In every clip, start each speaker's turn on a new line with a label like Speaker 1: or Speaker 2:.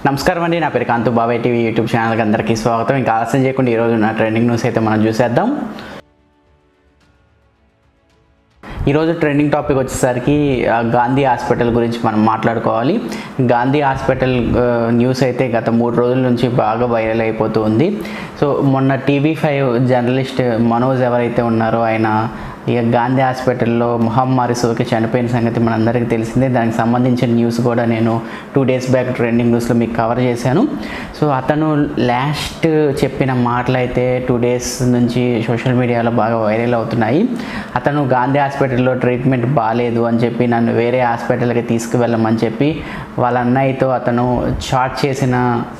Speaker 1: నమస్కారం అండి నా పేరు కాంతు బాబాయ్ టీవీ యూట్యూబ్ ఛానల్కి అందరికీ స్వాగతం ఇంకా ఆలస్యం చేయకుండా ఈరోజు నా ట్రెండింగ్ న్యూస్ అయితే మనం చూసేద్దాం ఈరోజు ట్రెండింగ్ టాపిక్ వచ్చేసరికి ఆ, గాంధీ హాస్పిటల్ గురించి మనం మాట్లాడుకోవాలి గాంధీ హాస్పిటల్ ఆ, న్యూస్ అయితే గత మూడు రోజుల నుంచి బాగా వైరల్ అయిపోతూ ఉంది సో మొన్న టీవీ ఫైవ్ జర్నలిస్ట్ మనోజ్ ఎవరైతే ఉన్నారో ఆయన ఇక గాంధీ హాస్పిటల్లో మహమ్మారి సోకి చనిపోయిన సంగతి మనందరికీ తెలిసిందే దానికి సంబంధించిన న్యూస్ కూడా నేను టూ డేస్ బ్యాక్ ట్రెండింగ్ న్యూస్లో మీకు కవర్ చేశాను సో అతను లాస్ట్ చెప్పిన మాటలు అయితే టూ డేస్ నుంచి సోషల్ మీడియాలో బాగా వైరల్ అవుతున్నాయి అతను గాంధీ హాస్పిటల్లో ట్రీట్మెంట్ బాగాలేదు అని చెప్పి నన్ను వేరే హాస్పిటల్కి తీసుకువెళ్ళమని చెప్పి వాళ్ళ అన్నయ్యతో అతను చాట్ చేసిన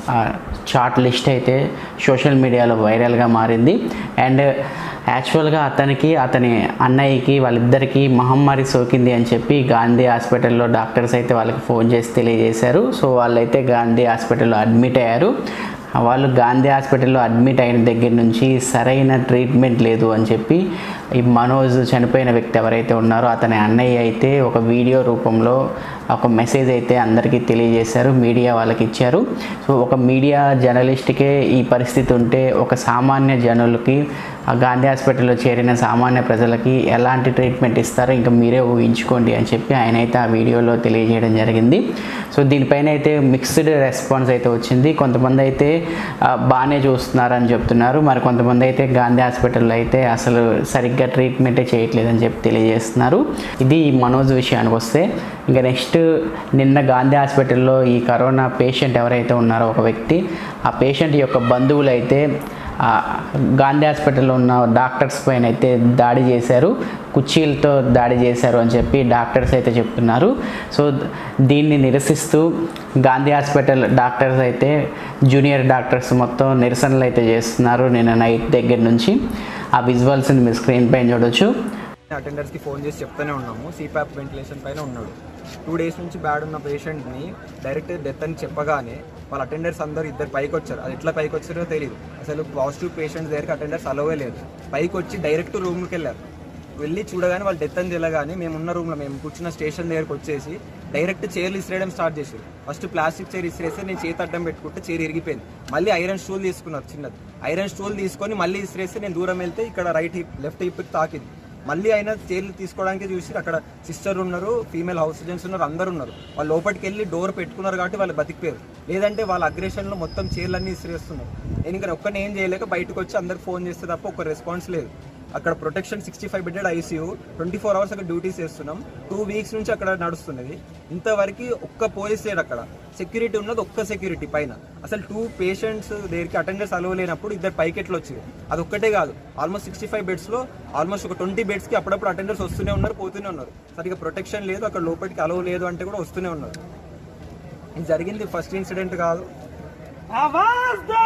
Speaker 1: చాట్ లిస్ట్ అయితే సోషల్ మీడియాలో వైరల్గా మారింది అండ్ యాక్చువల్గా అతనికి అతని అన్నయ్యకి వాళ్ళిద్దరికీ మహమ్మారి సోకింది అని చెప్పి గాంధీ హాస్పిటల్లో డాక్టర్స్ అయితే వాళ్ళకి ఫోన్ చేసి తెలియజేశారు సో వాళ్ళైతే గాంధీ హాస్పిటల్లో అడ్మిట్ అయ్యారు వాళ్ళు గాంధీ హాస్పిటల్లో అడ్మిట్ అయిన దగ్గర నుంచి సరైన ట్రీట్మెంట్ లేదు అని చెప్పి ఈ మనోజ్ చనిపోయిన వ్యక్తి ఎవరైతే ఉన్నారో అతని అన్నయ్య అయితే ఒక వీడియో రూపంలో ఒక మెసేజ్ అయితే అందరికీ తెలియజేశారు మీడియా వాళ్ళకి ఇచ్చారు సో ఒక మీడియా జర్నలిస్ట్కే ఈ పరిస్థితి ఉంటే ఒక సామాన్య జనులకి ఆ గాంధీ హాస్పిటల్లో చేరిన సామాన్య ప్రజలకి ఎలాంటి ట్రీట్మెంట్ ఇస్తారో ఇంకా మీరే ఊహించుకోండి అని చెప్పి ఆయన అయితే ఆ వీడియోలో తెలియజేయడం జరిగింది సో దీనిపైన అయితే మిక్స్డ్ రెస్పాన్స్ అయితే వచ్చింది కొంతమంది అయితే ఆ, బాగానే చూస్తున్నారని చెప్తున్నారు మరి కొంతమంది అయితే గాంధీ హాస్పిటల్లో అయితే అసలు సరిగ్గా ట్రీట్మెంటే చేయట్లేదని చెప్పి తెలియజేస్తున్నారు ఇది ఈ మనోజ్ విషయానికి వస్తే ఇంకా నెక్స్ట్ నిన్న గాంధీ హాస్పిటల్లో ఈ కరోనా పేషెంట్ ఎవరైతే ఉన్నారో ఒక వ్యక్తి ఆ పేషెంట్ యొక్క బంధువులు అయితే ఆ గాంధీ హాస్పిటల్లో ఉన్న డాక్టర్స్ పైన అయితే దాడి చేశారు కుర్చీలతో దాడి చేశారు అని చెప్పి డాక్టర్స్ అయితే చెప్తున్నారు సో దీన్ని నిరసిస్తూ గాంధీ హాస్పిటల్ డాక్టర్స్ అయితే జూనియర్ డాక్టర్స్ మొత్తం నిరసనలు అయితే చేస్తున్నారు నిన్న నైట్ దగ్గర నుంచి ఆ విజువల్స్ని మీరు స్క్రీన్ పైన చూడొచ్చు
Speaker 2: అటెండర్స్కి ఫోన్ చేసి చెప్తూనే ఉన్నాము సిపాప్ వెంటిలేషన్ పైన ఉన్నాడు టూ డేస్ నుంచి బ్యాడ్ ఉన్న పేషెంట్ని డైరెక్ట్ డెత్ అని చెప్పగానే వాళ్ళ అటెండర్స్ అందరూ ఇద్దరు పైకి వచ్చారు అది ఎట్లా పైకి వచ్చారో తెలియదు అసలు పాజిటివ్ పేషెంట్స్ దగ్గరికి అటెండర్స్ అలవే లేదు పైకి వచ్చి డైరెక్ట్ రూమ్కి వెళ్ళారు వెళ్ళి చూడగానే వాళ్ళు డెత్ అని తెలియగానే మేము ఉన్న రూమ్లో మేము కూర్చున్న స్టేషన్ దగ్గరకు వచ్చేసి డైరెక్ట్ చైర్లు ఇసిరేయడం స్టార్ట్ చేశారు ఫస్ట్ ప్లాస్టిక్ చైర్ ఇసిరేస్తే నేను చేతి అడ్డం పెట్టుకుంటే చైర్ ఇరిగిపోయింది మళ్ళీ ఐరన్ స్టూల్ తీసుకున్నారు చిన్నది ఐరన్ స్టూల్ తీసుకొని మళ్ళీ ఇసిరేస్తే నేను దూరం వెళ్తే ఇక్కడ రైట్ హిప్ లెఫ్ట్ హిప్ తాకింది మళ్ళీ అయినా చైర్లు తీసుకోవడానికి చూసి అక్కడ సిస్టర్ ఉన్నారు ఫీమేల్ హౌస్ ఏజెంట్స్ ఉన్నారు అందరు ఉన్నారు వాళ్ళు లోపలికి వెళ్ళి డోర్ పెట్టుకున్నారు కాబట్టి వాళ్ళు బతికిపోయారు లేదంటే వాళ్ళ అగ్రెషన్లో మొత్తం చైర్లన్నీ ఇసిరేస్తున్నారు నేను ఇంకా ఒక్కనే ఏం చేయలేక బయటకు వచ్చి అందరికి ఫోన్ చేస్తే తప్ప ఒక రెస్పాన్స్ లేదు అక్కడ protection sixty five bedded ICU twenty four hours అక్కడ డ్యూటీస్ చేస్తున్నాం టూ వీక్స్ నుంచి అక్కడ నడుస్తున్నది ఇంతవరకు ఒక్క పోలీస్ లేడు అక్కడ సెక్యూరిటీ ఉన్నది ఒక్క సెక్యూరిటీ పైన అసలు టూ పేషెంట్స్ దగ్గరికి అటెండర్స్ అలవ్ లేనప్పుడు ఇద్దరు పైకెట్లు వచ్చేది అది ఒక్కటే కాదు ఆల్మోస్ట్ సిక్స్టీ ఫైవ్ బెడ్స్లో ఆల్మోస్ట్ ఒక ట్వంటీ బెడ్స్కి అప్పుడప్పుడు అటెండర్స్ వస్తూనే ఉన్నారు పోతూనే ఉన్నారు సరిగ్గా ప్రొటెక్షన్ లేదు అక్కడ లోపలికి అలవ్ లేదు అంటే కూడా వస్తూనే ఉన్నారు ఇది జరిగింది ఫస్ట్ ఇన్సిడెంట్ కాదు
Speaker 3: आवाज दो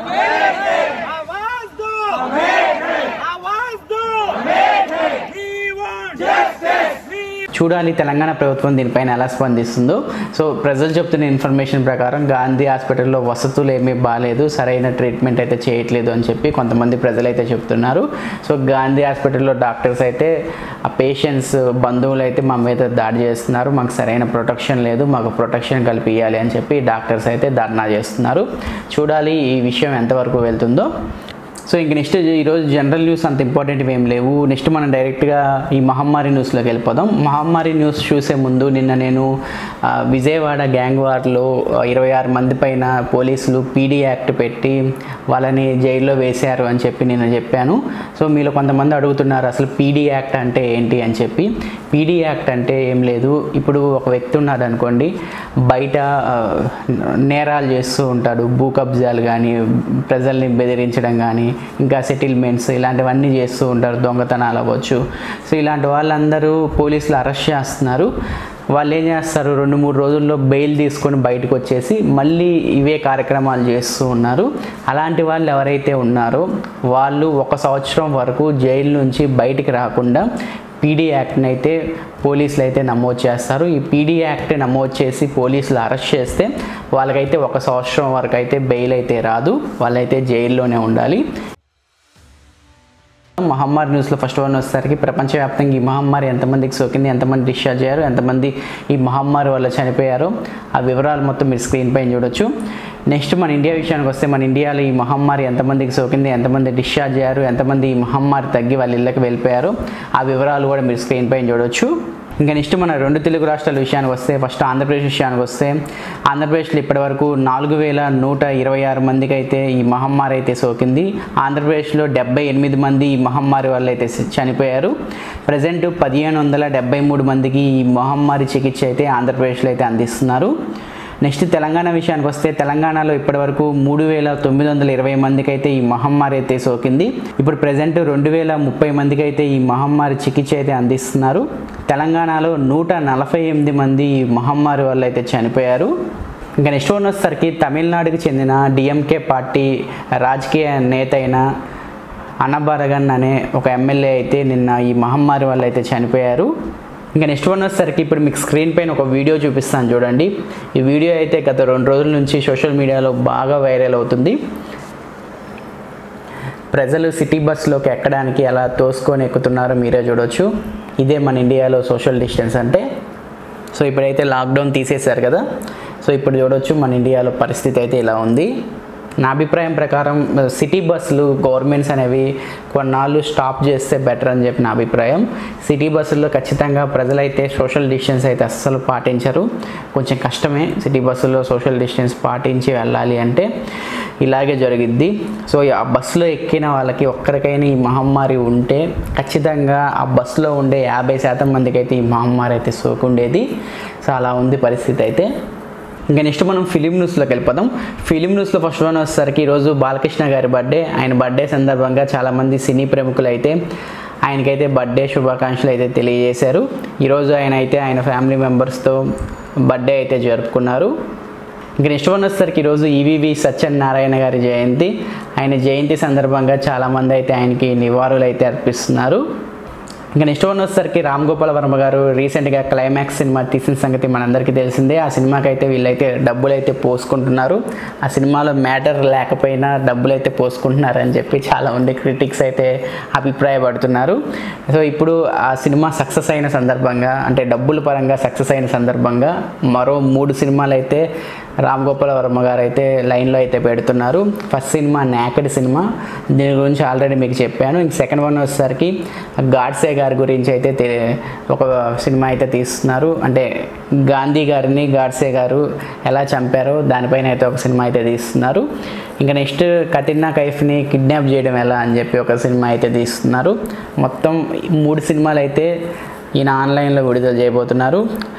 Speaker 3: आवाज दो आवाज दो We want justice. We
Speaker 1: చూడాలి తెలంగాణ ప్రభుత్వం దీనిపైన ఎలా స్పందిస్తుందో సో ప్రజలు చెప్తున్న ఇన్ఫర్మేషన్ ప్రకారం గాంధీ హాస్పిటల్లో వసతులు ఏమీ బాగాలేదు సరైన ట్రీట్మెంట్ అయితే చేయట్లేదు అని చెప్పి కొంతమంది ప్రజలు అయితే చెప్తున్నారు సో గాంధీ హాస్పిటల్లో డాక్టర్స్ అయితే ఆ పేషెంట్స్ బంధువులు అయితే మా మీద దాడి చేస్తున్నారు మాకు సరైన ప్రొటెక్షన్ లేదు మాకు ప్రొటెక్షన్ కల్పించాలి అని చెప్పి డాక్టర్స్ అయితే ధర్నా చేస్తున్నారు చూడాలి ఈ విషయం ఎంతవరకు వెళ్తుందో సో ఇంక నెక్స్ట్ ఈరోజు జనరల్ న్యూస్ అంత ఇంపార్టెంట్ ఏం లేవు నెక్స్ట్ మనం డైరెక్ట్గా ఈ మహమ్మారి న్యూస్లోకి వెళ్ళిపోదాం మహమ్మారి న్యూస్ చూసే ముందు నిన్న నేను ఆ, విజయవాడ గ్యాంగ్ వార్లో ఇరవై ఆరు మంది పైన పోలీసులు పీడీ యాక్ట్ పెట్టి వాళ్ళని జైల్లో వేశారు అని చెప్పి నేను చెప్పాను సో మీలో కొంతమంది అడుగుతున్నారు అసలు పీడీ యాక్ట్ అంటే ఏంటి అని చెప్పి పీడీ యాక్ట్ అంటే ఏం లేదు ఇప్పుడు ఒక వ్యక్తి ఉన్నాడు అనుకోండి బయట ఆ, నేరాలు చేస్తూ ఉంటాడు భూ కబ్జాలు కానీ ప్రజల్ని బెదిరించడం కానీ ఇంకా సెటిల్మెంట్స్ ఇలాంటివన్నీ చేస్తూ ఉంటారు దొంగతనాలు అవ్వచ్చు సో ఇలాంటి వాళ్ళందరూ పోలీసులు అరెస్ట్ చేస్తున్నారు వాళ్ళు ఏం చేస్తారు రెండు మూడు రోజుల్లో బెయిల్ తీసుకొని బయటకు వచ్చేసి మళ్ళీ ఇవే కార్యక్రమాలు చేస్తూ ఉన్నారు అలాంటి వాళ్ళు ఎవరైతే ఉన్నారో వాళ్ళు ఒక సంవత్సరం వరకు జైలు నుంచి బయటికి రాకుండా పీడీ యాక్ట్ని అయితే పోలీసులు అయితే నమోదు చేస్తారు ఈ పీడీ యాక్ట్ నమోదు చేసి పోలీసులు అరెస్ట్ చేస్తే వాళ్ళకైతే ఒక సంవత్సరం వరకు అయితే బెయిల్ అయితే రాదు వాళ్ళైతే జైల్లోనే ఉండాలి మహమ్మారి న్యూస్లో ఫస్ట్ వన్ వచ్చేసరికి ప్రపంచవ్యాప్తంగా ఈ మహమ్మారి ఎంతమందికి సోకింది ఎంతమంది డిశ్చార్జ్ అయ్యారు ఎంతమంది ఈ మహమ్మారి వల్ల చనిపోయారు ఆ వివరాలు మొత్తం మీరు స్క్రీన్ పైన చూడొచ్చు నెక్స్ట్ మన ఇండియా విషయానికి వస్తే మన ఇండియాలో ఈ మహమ్మారి ఎంతమందికి సోకింది ఎంతమంది డిశ్చార్జ్ అయ్యారు ఎంతమంది ఈ మహమ్మారి తగ్గి వాళ్ళ ఇళ్ళకి వెళ్ళిపోయారు ఆ వివరాలు కూడా మీరు స్క్రీన్ పైన చూడొచ్చు ఇంకా నెక్స్ట్ మన రెండు తెలుగు రాష్ట్రాల విషయానికి వస్తే ఫస్ట్ ఆంధ్రప్రదేశ్ విషయానికి వస్తే ఆంధ్రప్రదేశ్లో ఇప్పటివరకు నాలుగు వేల నూట ఇరవై ఆరు మందికి అయితే ఈ మహమ్మారి అయితే సోకింది ఆంధ్రప్రదేశ్లో డెబ్బై ఎనిమిది మంది ఈ మహమ్మారి వల్ల అయితే చనిపోయారు ప్రజెంట్ పదిహేను వందల డెబ్బై మూడు మందికి ఈ మహమ్మారి చికిత్స అయితే ఆంధ్రప్రదేశ్లో అయితే అందిస్తున్నారు నెక్స్ట్ తెలంగాణ విషయానికి వస్తే తెలంగాణలో ఇప్పటివరకు మూడు వేల తొమ్మిది వందల ఇరవై మందికి అయితే ఈ మహమ్మారి అయితే సోకింది ఇప్పుడు ప్రజెంట్ రెండు వేల ముప్పై మందికి అయితే ఈ మహమ్మారి చికిత్స అయితే అందిస్తున్నారు తెలంగాణలో నూట నలభై ఎనిమిది మంది ఈ మహమ్మారి వల్ల అయితే చనిపోయారు ఇంకా నెక్స్ట్ వన్ వచ్చేసరికి తమిళనాడుకి చెందిన డిఎంకే పార్టీ రాజకీయ నేత అయిన అనబరగన్ అనే ఒక ఎమ్మెల్యే అయితే నిన్న ఈ మహమ్మారి వల్ల అయితే చనిపోయారు ఇంకా నెక్స్ట్ వన్ వచ్చేసరికి ఇప్పుడు మీకు స్క్రీన్ పైన ఒక వీడియో చూపిస్తాను చూడండి ఈ వీడియో అయితే గత రెండు రోజుల నుంచి సోషల్ మీడియాలో బాగా వైరల్ అవుతుంది ప్రజలు సిటీ బస్సులోకి ఎక్కడానికి ఎలా తోసుకొని ఎక్కుతున్నారో మీరే చూడొచ్చు ఇదే మన ఇండియాలో సోషల్ డిస్టెన్స్ అంటే సో ఇప్పుడైతే లాక్డౌన్ తీసేశారు కదా సో ఇప్పుడు చూడొచ్చు మన ఇండియాలో పరిస్థితి అయితే ఇలా ఉంది నా అభిప్రాయం ప్రకారం సిటీ బస్సులు గవర్నమెంట్స్ అనేవి కొన్నాళ్ళు స్టాప్ చేస్తే బెటర్ అని చెప్పి నా అభిప్రాయం సిటీ బస్సుల్లో ఖచ్చితంగా ప్రజలైతే సోషల్ డిస్టెన్స్ అయితే అస్సలు పాటించరు కొంచెం కష్టమే సిటీ బస్సులో సోషల్ డిస్టెన్స్ పాటించి వెళ్ళాలి అంటే ఇలాగే జరిగిద్ది సో ఆ బస్సులో ఎక్కిన వాళ్ళకి ఒక్కరికైనా ఈ మహమ్మారి ఉంటే ఖచ్చితంగా ఆ బస్సులో ఉండే యాభై శాతం మందికి అయితే ఈ మహమ్మారి అయితే సోకుండేది సో అలా ఉంది పరిస్థితి అయితే ఇంకా నెక్స్ట్ మనం ఫిలిం న్యూస్లోకి వెళ్ళిపోదాం ఫిలిం న్యూస్లో ఫస్ట్ వన్ వచ్చేసరికి ఈరోజు బాలకృష్ణ గారి బర్త్డే ఆయన బర్త్డే సందర్భంగా చాలామంది సినీ ప్రముఖులు అయితే ఆయనకైతే బర్త్డే శుభాకాంక్షలు అయితే తెలియజేశారు ఈరోజు ఆయన అయితే ఆయన ఫ్యామిలీ మెంబర్స్తో బర్త్డే అయితే జరుపుకున్నారు ఇంక నెక్స్ట్ వన్ వచ్చేసరికి ఈరోజు ఈవీవి సత్యనారాయణ గారి జయంతి ఆయన జయంతి సందర్భంగా చాలామంది అయితే ఆయనకి నివాళులు అయితే అర్పిస్తున్నారు ఇంకా నెక్స్ట్ వన్ వచ్చేసరికి రామ్ గోపాల్ వర్మ గారు రీసెంట్గా క్లైమాక్స్ సినిమా తీసిన సంగతి మనందరికీ తెలిసిందే ఆ సినిమాకి అయితే వీళ్ళైతే డబ్బులు అయితే పోసుకుంటున్నారు ఆ సినిమాలో మ్యాటర్ లేకపోయినా డబ్బులు అయితే పోసుకుంటున్నారని చెప్పి చాలా మంది క్రిటిక్స్ అయితే అభిప్రాయపడుతున్నారు సో ఇప్పుడు ఆ సినిమా సక్సెస్ అయిన సందర్భంగా అంటే డబ్బుల పరంగా సక్సెస్ అయిన సందర్భంగా మరో మూడు సినిమాలు అయితే రామ్ గోపాల్ వర్మ గారు అయితే లైన్లో అయితే పెడుతున్నారు ఫస్ట్ సినిమా నాకడి సినిమా దీని గురించి ఆల్రెడీ మీకు చెప్పాను ఇంక సెకండ్ వన్ వచ్చేసరికి గాడ్సే గారి గురించి అయితే తె- ఒక సినిమా అయితే తీస్తున్నారు అంటే గాంధీ గారిని గాడ్సే గారు ఎలా చంపారో దానిపైన అయితే ఒక సినిమా అయితే తీస్తున్నారు ఇంకా నెక్స్ట్ కతిన్నా కైఫ్ని కిడ్నాప్ చేయడం ఎలా అని చెప్పి ఒక సినిమా అయితే తీస్తున్నారు మొత్తం ఈ మూడు సినిమాలు అయితే ఈయన ఆన్లైన్లో విడుదల చేయబోతున్నారు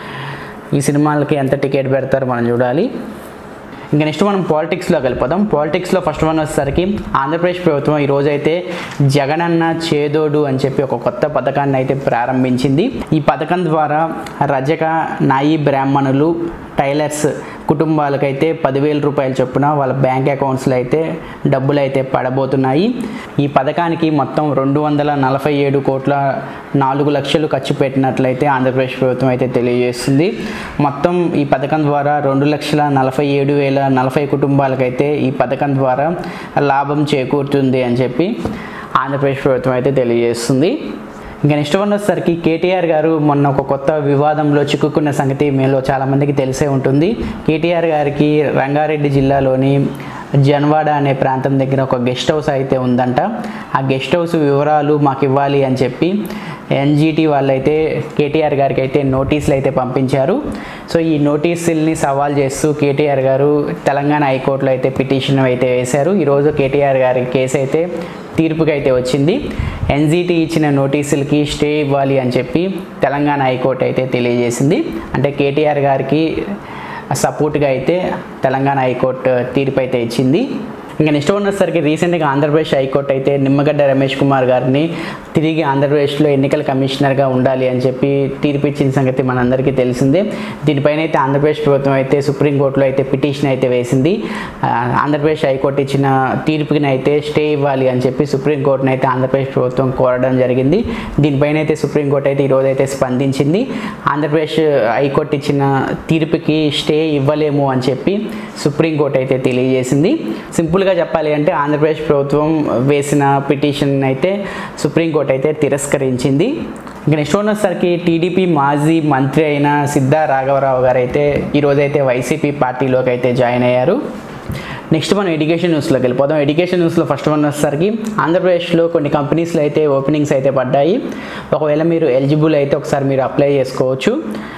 Speaker 1: ఈ సినిమాలకి ఎంత టికెట్ పెడతారో మనం చూడాలి ఇంకా నెక్స్ట్ మనం పాలిటిక్స్లో వెళ్ళిపోదాం పాలిటిక్స్లో ఫస్ట్ వన్ వచ్చేసరికి ఆంధ్రప్రదేశ్ ప్రభుత్వం ఈరోజు అయితే జగనన్న చేదోడు అని చెప్పి ఒక కొత్త పథకాన్ని అయితే ప్రారంభించింది ఈ పథకం ద్వారా రజక నాయి బ్రాహ్మణులు టైలర్స్ కుటుంబాలకైతే పదివేల రూపాయల చొప్పున వాళ్ళ బ్యాంక్ అకౌంట్స్లో అయితే డబ్బులు అయితే పడబోతున్నాయి ఈ పథకానికి మొత్తం రెండు వందల నలభై ఏడు కోట్ల నాలుగు లక్షలు ఖర్చు పెట్టినట్లయితే ఆంధ్రప్రదేశ్ ప్రభుత్వం అయితే తెలియజేస్తుంది మొత్తం ఈ పథకం ద్వారా రెండు లక్షల నలభై ఏడు వేల నలభై కుటుంబాలకైతే ఈ పథకం ద్వారా లాభం చేకూరుతుంది అని చెప్పి ఆంధ్రప్రదేశ్ ప్రభుత్వం అయితే తెలియజేస్తుంది ఇంకా నెక్స్ట్ వన్ వచ్చేసరికి కేటీఆర్ గారు మొన్న ఒక కొత్త వివాదంలో చిక్కుకున్న సంగతి మీలో చాలామందికి తెలిసే ఉంటుంది కేటీఆర్ గారికి రంగారెడ్డి జిల్లాలోని జన్వాడ అనే ప్రాంతం దగ్గర ఒక గెస్ట్ హౌస్ అయితే ఉందంట ఆ గెస్ట్ హౌస్ వివరాలు మాకు ఇవ్వాలి అని చెప్పి ఎన్జిటి వాళ్ళైతే కేటీఆర్ గారికి అయితే నోటీసులు అయితే పంపించారు సో ఈ నోటీసుల్ని సవాల్ చేస్తూ కేటీఆర్ గారు తెలంగాణ హైకోర్టులో అయితే పిటిషన్ అయితే వేశారు ఈరోజు కేటీఆర్ గారి కేసు అయితే తీర్పుకి అయితే వచ్చింది ఎన్జిటి ఇచ్చిన నోటీసులకి స్టే ఇవ్వాలి అని చెప్పి తెలంగాణ హైకోర్టు అయితే తెలియజేసింది అంటే కేటీఆర్ గారికి సపోర్ట్గా అయితే తెలంగాణ హైకోర్టు తీర్పు అయితే ఇచ్చింది ఇంకా నెక్స్ట్ వన్ వచ్చేసరికి రీసెంట్గా ఆంధ్రప్రదేశ్ హైకోర్టు అయితే నిమ్మగడ్డ రమేష్ కుమార్ గారిని తిరిగి ఆంధ్రప్రదేశ్లో ఎన్నికల కమిషనర్గా ఉండాలి అని చెప్పి తీర్పు ఇచ్చిన సంగతి మనందరికీ తెలిసిందే దీనిపైన అయితే ఆంధ్రప్రదేశ్ ప్రభుత్వం అయితే సుప్రీంకోర్టులో అయితే పిటిషన్ అయితే వేసింది ఆ, ఆంధ్రప్రదేశ్ హైకోర్టు ఇచ్చిన తీర్పుకి అయితే స్టే ఇవ్వాలి అని చెప్పి సుప్రీంకోర్టును అయితే ఆంధ్రప్రదేశ్ ప్రభుత్వం కోరడం జరిగింది దీనిపైన అయితే సుప్రీంకోర్టు అయితే ఈరోజు అయితే స్పందించింది ఆంధ్రప్రదేశ్ హైకోర్టు ఇచ్చిన తీర్పుకి స్టే ఇవ్వలేము అని చెప్పి సుప్రీంకోర్టు అయితే తెలియజేసింది సింపుల్గా సింపుల్గా చెప్పాలి అంటే ఆంధ్రప్రదేశ్ ప్రభుత్వం వేసిన పిటిషన్ అయితే సుప్రీంకోర్టు అయితే తిరస్కరించింది ఇంకా నెక్స్ట్ ఉన్నసరికి టీడీపీ మాజీ మంత్రి అయిన సిద్ధా రాఘవరావు గారు అయితే ఈరోజైతే వైసీపీ పార్టీలోకి అయితే జాయిన్ అయ్యారు నెక్స్ట్ మనం ఎడ్యుకేషన్ న్యూస్లోకి వెళ్ళిపోదాం ఎడ్యుకేషన్ న్యూస్లో ఫస్ట్ వన్ వచ్చేసరికి ఆంధ్రప్రదేశ్లో కొన్ని కంపెనీస్లో అయితే ఓపెనింగ్స్ అయితే పడ్డాయి ఒకవేళ మీరు ఎలిజిబుల్ అయితే ఒకసారి మీరు అప్లై చేసుకోవచ్చు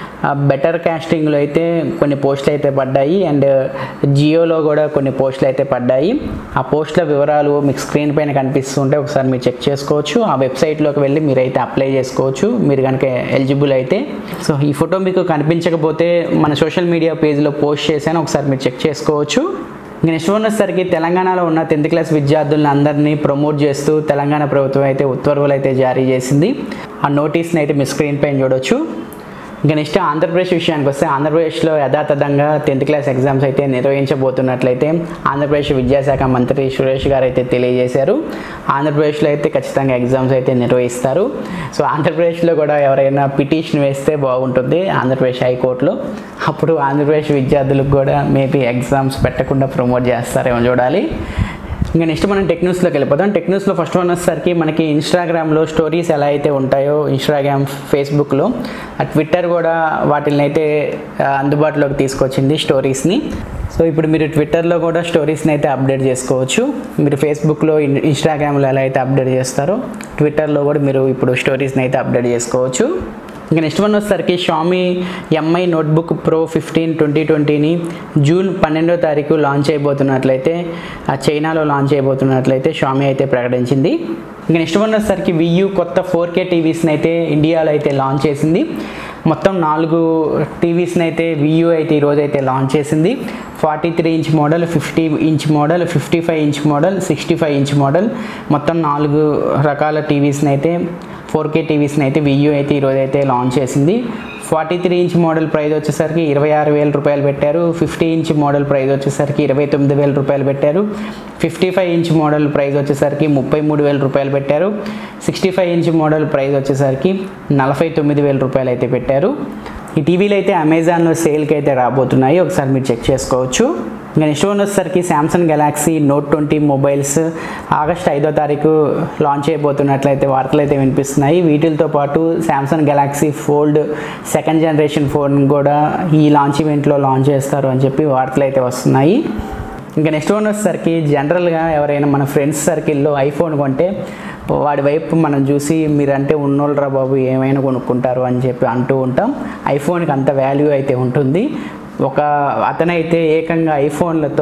Speaker 1: బెటర్ కాస్టింగ్లో అయితే కొన్ని పోస్టులు అయితే పడ్డాయి అండ్ జియోలో కూడా కొన్ని పోస్టులు అయితే పడ్డాయి ఆ పోస్టుల వివరాలు మీకు స్క్రీన్ పైన కనిపిస్తుంటే ఒకసారి మీరు చెక్ చేసుకోవచ్చు ఆ వెబ్సైట్లోకి వెళ్ళి మీరు అయితే అప్లై చేసుకోవచ్చు మీరు కనుక ఎలిజిబుల్ అయితే సో ఈ ఫోటో మీకు కనిపించకపోతే మన సోషల్ మీడియా పేజ్లో పోస్ట్ చేశాను ఒకసారి మీరు చెక్ చేసుకోవచ్చు ఇంక నెక్స్ట్ వన్ వచ్చేసరికి తెలంగాణలో ఉన్న టెన్త్ క్లాస్ విద్యార్థులను అందరినీ ప్రమోట్ చేస్తూ తెలంగాణ ప్రభుత్వం అయితే ఉత్తర్వులు అయితే జారీ చేసింది ఆ నోటీస్ని అయితే మీ స్క్రీన్ పైన చూడొచ్చు ఇంకా నెక్స్ట్ ఆంధ్రప్రదేశ్ విషయానికి వస్తే ఆంధ్రప్రదేశ్లో యథాతథంగా టెన్త్ క్లాస్ ఎగ్జామ్స్ అయితే నిర్వహించబోతున్నట్లయితే ఆంధ్రప్రదేశ్ విద్యాశాఖ మంత్రి సురేష్ గారు అయితే తెలియజేశారు ఆంధ్రప్రదేశ్లో అయితే ఖచ్చితంగా ఎగ్జామ్స్ అయితే నిర్వహిస్తారు సో ఆంధ్రప్రదేశ్లో కూడా ఎవరైనా పిటిషన్ వేస్తే బాగుంటుంది ఆంధ్రప్రదేశ్ హైకోర్టులో అప్పుడు ఆంధ్రప్రదేశ్ విద్యార్థులకు కూడా మేబీ ఎగ్జామ్స్ పెట్టకుండా ప్రమోట్ చేస్తారేమో చూడాలి ఇంకా నెక్స్ట్ మనం టెక్ న్యూస్లోకి వెళ్ళిపోతాం టెక్ న్యూస్లో ఫస్ట్ వన్ వచ్చేసరికి మనకి ఇన్స్టాగ్రామ్లో స్టోరీస్ ఎలా అయితే ఉంటాయో ఇన్స్టాగ్రామ్ ఫేస్బుక్లో ఆ ట్విట్టర్ కూడా వాటిని అయితే ఆ, అందుబాటులోకి తీసుకొచ్చింది స్టోరీస్ని సో ఇప్పుడు మీరు ట్విట్టర్లో కూడా స్టోరీస్ని అయితే అప్డేట్ చేసుకోవచ్చు మీరు ఫేస్బుక్లో ఇన్- ఇన్స్టాగ్రామ్లో ఎలా అయితే అప్డేట్ చేస్తారో ట్విట్టర్లో కూడా మీరు ఇప్పుడు స్టోరీస్ని అయితే అప్డేట్ చేసుకోవచ్చు ఇంకా నెక్స్ట్ వన్ వచ్చేసరికి Xiaomi Mi notebook pro fifteen twenty ట్వంటీని జూన్ పన్నెండో తారీఖు లాంచ్ అయిపోతున్నట్లయితే ఆ చైనాలో లాంచ్ అయిపోతున్నట్లయితే షామీ అయితే ప్రకటించింది ఇంకా నెక్స్ట్ వన్ వచ్చేసరికి వియూ కొత్త ఫోర్ కే టీవీస్ని అయితే ఇండియాలో అయితే లాంచ్ చేసింది మొత్తం నాలుగు టీవీస్ని అయితే వియూ అయితే ఈరోజు అయితే లాంచ్ చేసింది forty three inch model fifty inch model fifty five inch model sixty five inch model మొత్తం నాలుగు రకాల టీవీస్ని అయితే ఫోర్ కే టీవీస్ని అయితే వియూ అయితే ఈరోజు అయితే లాంచ్ చేసింది forty three inch model price వచ్చేసరికి ఇరవై ఆరు వేల రూపాయలు పెట్టారు ఫిఫ్టీ ఇంచ్ మోడల్ ప్రైస్ వచ్చేసరికి ఇరవై తొమ్మిది వేల రూపాయలు పెట్టారు fifty five inch model price వచ్చేసరికి ముప్పై మూడు వేల రూపాయలు పెట్టారు sixty five inch model price వచ్చేసరికి నలభై తొమ్మిది వేల రూపాయలు అయితే పెట్టారు ఈ టీవీలు అయితే అమెజాన్లో సేల్కి అయితే రాబోతున్నాయి ఒకసారి మీరు చెక్ చేసుకోవచ్చు ఇంకా నెక్స్ట్ వన్ వచ్చేసరికి Samsung Galaxy note twenty mobiles August ఐదో తారీఖు లాంచ్ అయిపోతున్నట్లయితే వార్తలు అయితే వినిపిస్తున్నాయి వీటితో పాటు Samsung Galaxy fold second generation phone కూడా ఈ లాంచ్ ఈవెంట్లో లాంచ్ చేస్తారు అని చెప్పి వార్తలు అయితే వస్తున్నాయి ఇంకా నెక్స్ట్ వన్ వచ్చేసరికి జనరల్గా ఎవరైనా మన ఫ్రెండ్స్ సర్కిల్లో ఐఫోన్ కొంటే వాడి వైపు మనం చూసి మీరంటే ఉన్నోళ్ళరా బాబు ఏమైనా కొనుక్కుంటారు అని చెప్పి అంటూ ఉంటాం ఐఫోన్కి అంత వాల్యూ అయితే ఉంటుంది ఒక అతనైతే ఏకంగా ఐఫోన్లతో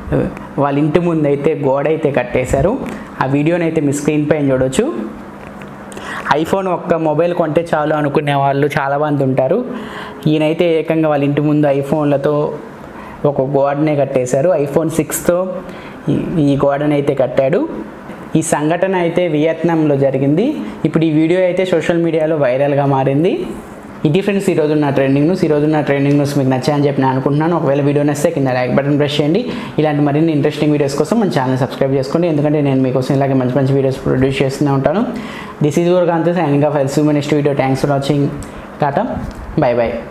Speaker 1: వాళ్ళ ఇంటి ముందు అయితే గోడ అయితే కట్టేశారు ఆ వీడియోని అయితే మీ స్క్రీన్ పైన చూడొచ్చు ఐఫోన్ ఒక్క మొబైల్ కొంటే చాలు అనుకునే వాళ్ళు చాలామంది ఉంటారు ఈయనైతే ఏకంగా వాళ్ళ ఇంటి ముందు ఐఫోన్లతో ఒక గోడనే కట్టేశారు ఐఫోన్ సిక్స్తో ఈ గోడని అయితే కట్టాడు ఈ సంఘటన అయితే వియత్నాంలో జరిగింది ఇప్పుడు ఈ వీడియో అయితే సోషల్ మీడియాలో వైరల్గా మారింది ఇది ఫ్రెండ్స్ ఈరోజు నా ట్రెండింగ్ న్యూస్ ఈరోజు నా ట్రెండింగ్ న్యూస్ మీకు నచ్చాయని చెప్పి నేను అనుకుంటున్నాను ఒకవేళ వీడియో నచ్చితే కింద లైక్ బటన్ ప్రెస్ చేయండి ఇలాంటి మరిన్ని ఇంట్రెస్టింగ్ వీడియోస్ కోసం మన ఛానల్ సబ్స్క్రైబ్ చేసుకోండి ఎందుకంటే నేను మీకోసం ఇలాగే మంచి మంచి వీడియోస్ ప్రొడ్యూస్ చేస్తూనే ఉంటాను దిస్ ఈజ్ వర్క్ అంతే సైనింగ్ ఆఫ్ హెల్స్ next video thanks for watching tata bye by